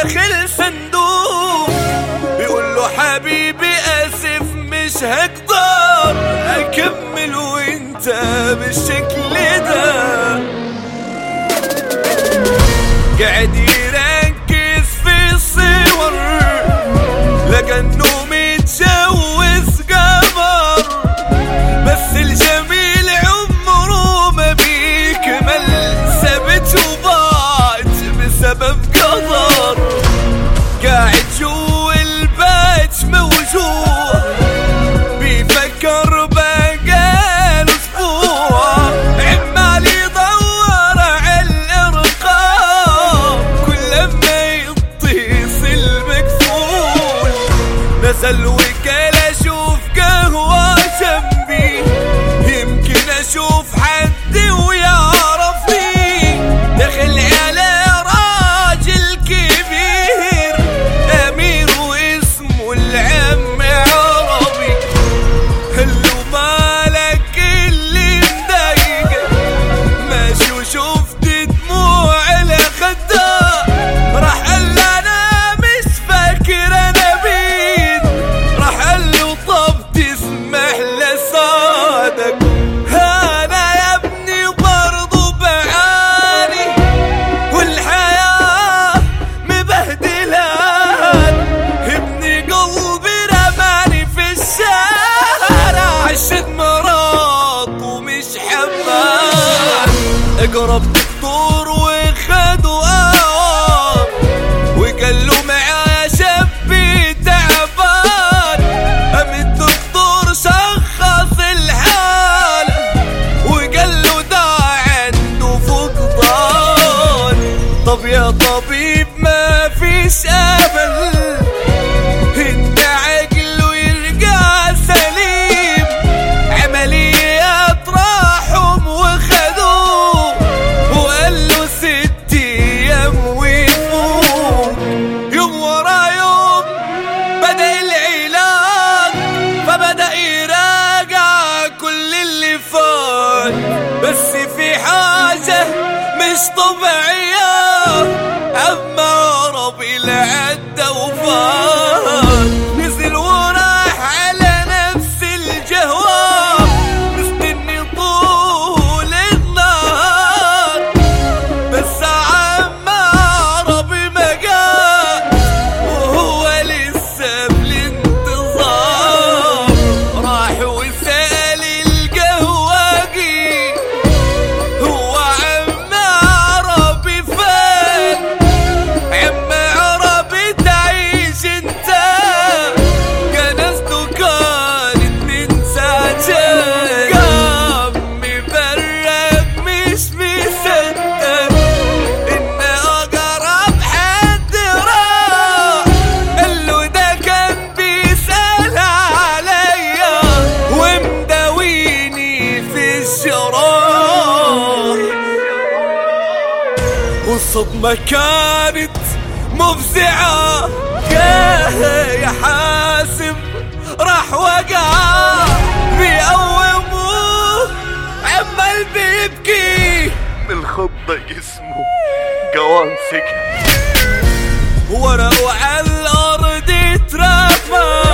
داخل صندوق بيقول له حبيبي اسف مش هقدر اكمل وانت بالشكل ده قاعد يركز في الصور لكنه متجوز قمر بس الجميل عمره ما بيكمل ثبت وبات بسبب قدر قاعد جوا البيت موجوع بيفكر بقال اسبوع عمال يدور على الارقام كل ما يتصل مكفول نزل وكل اشوف قهوة جنبي يمكن اشوف حد ويعرفني دخل على راجل كبير امير واسمه العم عربي هلو مالك اللي مضايقك ماشي وشفت دموع على خده راح قال له انا مش فاكر انا مين راح قال له طب تسمح لسادك انا يا ابني برضو بعاني والحياة مبهدلان ابني قلبي رماني في الشارع عشت مرض ومش حبان اقرب دكتور وخدوا اوام وقال له معايا شبي تعبان ام الدكتور شخص الحالة وقال له ده عنده فقدان طب يا طبيب ما فيش امل ان عقله يرجع سليم عمليات راحهم وخدوه وقال له ست ايام ويفوق يوم ورا يوم بدا العلاج فبدا يراجع كل اللي فات بس في حاجه مش طبيعيه اما عربي لعدى وفات نزل وراح على نفس الجواب مستني طول النهار بس عم عربي ما جاء وهو لسه بالانتظار راح وسأل القهوجي هو عم عربي فين عم عربي تعيش انت جنازته كانت من ساعتين قام مبرق مش مصدق ان اقرب حد راح قال له ده كان بيسأل عليا ومداويني في الجراح والصدمة كانت مفزعة يا يا حاسم راح وقع بيقوموه عمال بيبكي بالخضة جسمه جوان سكن ورقوا على الارض اترمى